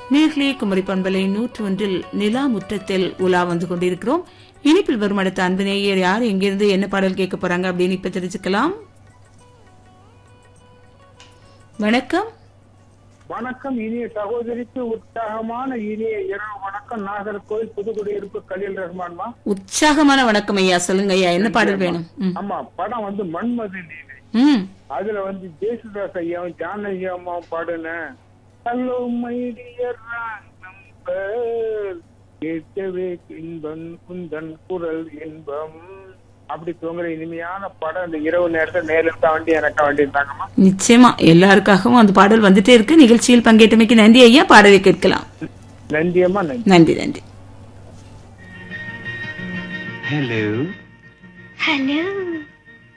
நேர்களே குமரி பண்பலை நூற்று ஒன்றில் நிலா முற்றத்தில் உலா வந்து கொண்டிருக்கிறோம் இனிப்பில் வரும் அடுத்த அன்பு நேயர் யார் எங்கிருந்து என்ன பாடல் கேட்க போறாங்க அப்படின்னு இப்ப தெரிஞ்சுக்கலாம் வணக்கம் வணக்கம் இனிய சகோதரிக்கு உற்சாகமான இனிய இரவு வணக்கம் நாகர்கோவில் புதுக்குடியிருப்பு கலீல் ரஹ்மான்மா உற்சாகமான வணக்கம் ஐயா சொல்லுங்க ஐயா என்ன பாடல் வேணும் ம். ஆமா படம் வந்து மன்மது நீலை ம் அதுல வந்து ஜேசுதாஸ் ஐயாவும் ஜானகி அம்மாவும் பாடுன ஹலோ மை டியர் நம்பர் கேட்கவே இன்பம் குந்தன் குரல் இன்பம் அப்படி தூங்குற இனிமையான படம் இந்த இரவு நேரத்துல நேரில் வண்டி எனக்கா வண்டி இருந்தாங்கம்மா நிச்சயமா எல்லாருக்காகவும் அந்த பாடல் வந்துட்டே இருக்கு நிகழ்ச்சியில் பங்கேற்றமைக்கு நன்றி ஐயா பாடலை கேட்கலாம் நன்றியம்மா நன்றி நன்றி நன்றி Hello. Hello.